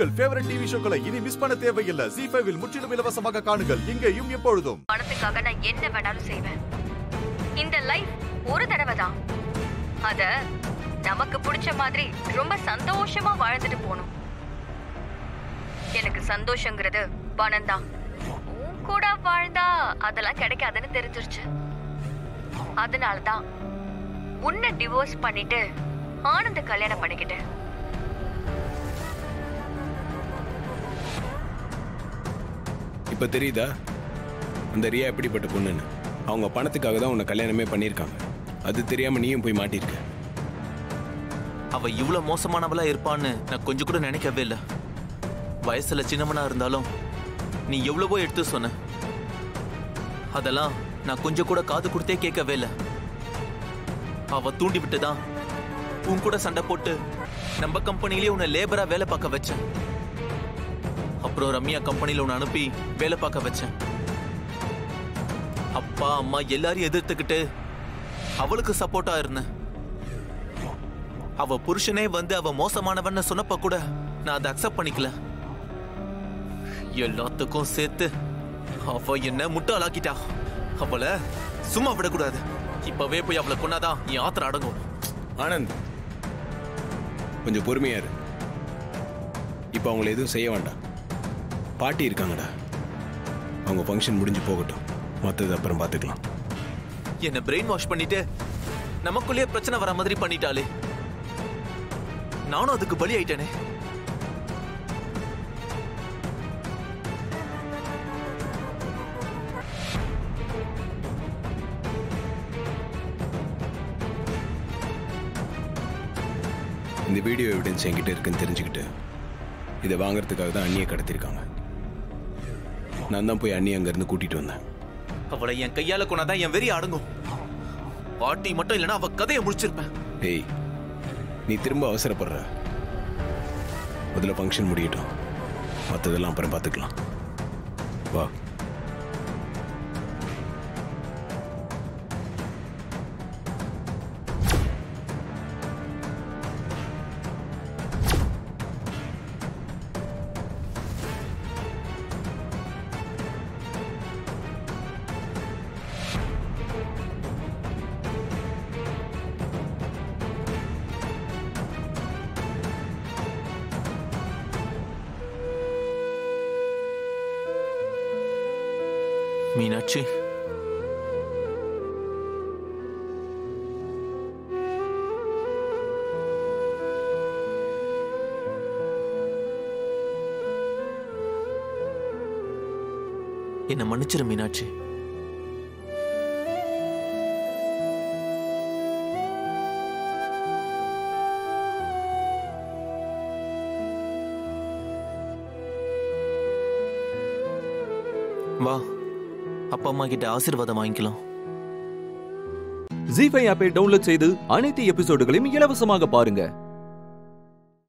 உங்கள் favourite TV ஷோக்களை இனி miss பண்ண தேவையில்லை ஜி ஃபைவில் முற்றிலும் இலவசமாக காணுங்கள் இங்கேயும் எப்பொழுதும் பணத்துக்காக நான் என்ன வேணாலும் செய்வேன் இந்த லைஃப் ஒரு தடவை தான் அத நமக்கு பிடிச்ச மாதிரி ரொம்ப சந்தோஷமா வாழ்ந்துட்டு போகணும் எனக்கு சந்தோஷங்கிறது பணம் தான் உன் கூட வாழ்ந்தா அதெல்லாம் கிடைக்காதுன்னு தெரிஞ்சிருச்சு அதனால தான் உன்னை டிவோர்ஸ் பண்ணிட்டு ஆனந்த கல்யாணம் பண்ணிக்கிட்டேன் இப்ப தெரியுதா அந்த ரியா எப்படிப்பட்ட பொண்ணுன்னு அவங்க பணத்துக்காக தான் உன்னை கல்யாணமே பண்ணியிருக்காங்க அது தெரியாம நீயும் போய் மாட்டிருக்க அவ இவ்வளவு மோசமானவளா இருப்பான்னு நான் கொஞ்சம் கூட நினைக்கவே இல்லை வயசுல சின்னவனா இருந்தாலும் நீ எவ்வளவோ எடுத்து சொன்ன அதெல்லாம் நான் கொஞ்சம் கூட காது கொடுத்தே கேட்கவே இல்லை அவ தூண்டி விட்டுதான் உன் கூட சண்டை போட்டு நம்ம கம்பெனிலேயே உன்னை லேபரா வேலை பார்க்க வச்சேன் அப்புறம் ரம்யா கம்பெனில உன்னை அனுப்பி வேலை பார்க்க வச்சேன் அப்பா அம்மா எல்லாரையும் எதிர்த்துக்கிட்டு அவளுக்கு சப்போர்ட்டா இருந்தேன் அவ புருஷனே வந்து அவ மோசமானவன்னு சொன்னப்ப கூட நான் அதை அக்செப்ட் பண்ணிக்கல எல்லாத்துக்கும் சேர்த்து அவ என்ன முட்டாளாக்கிட்டா அவளை சும்மா விடக்கூடாது இப்பவே போய் அவளை கொன்னாதான் என் ஆத்திரம் அடங்கும் ஆனந்த் கொஞ்சம் பொறுமையா இரு இப்போ அவங்கள எதுவும் செய்ய வேண்டாம் பாட்டி இருக்காங்கடா அவங்க ஃபங்க்ஷன் முடிஞ்சு போகட்டும் மற்றது அப்புறம் பார்த்துக்கலாம் என்ன பிரெயின் வாஷ் பண்ணிட்டு நமக்குள்ளேயே பிரச்சனை வர மாதிரி பண்ணிட்டாளே நானும் அதுக்கு பலி ஆயிட்டேனே இந்த வீடியோ எவிடன்ஸ் என்கிட்ட இருக்குன்னு தெரிஞ்சுக்கிட்டு இதை வாங்குறதுக்காக தான் அண்ணியை கடத்திருக்காங்க நான் தான் போய் அண்ணி அங்கேருந்து கூட்டிட்டு வந்தேன் அவளை என் கையால கொண்டாதான் என் வெறி அடங்கும் பாட்டி மட்டும் இல்லைன்னா அவ கதையை முடிச்சிருப்பேன் டேய் நீ திரும்ப அவசரப்படுற முதல்ல ஃபங்க்ஷன் முடியட்டும் மற்றதெல்லாம் அப்புறம் பார்த்துக்கலாம் வா மீனாட்சி என்ன மன்னிச்சிரு மீனாட்சி வா அப்பா அம்மா கிட்ட ஆசீர்வாதம் வாங்கிக்கலாம் ஜி ஃபைவ் ஆப்பை டவுன்லோட் செய்து அனைத்து எபிசோடுகளையும் இலவசமாக பாருங்க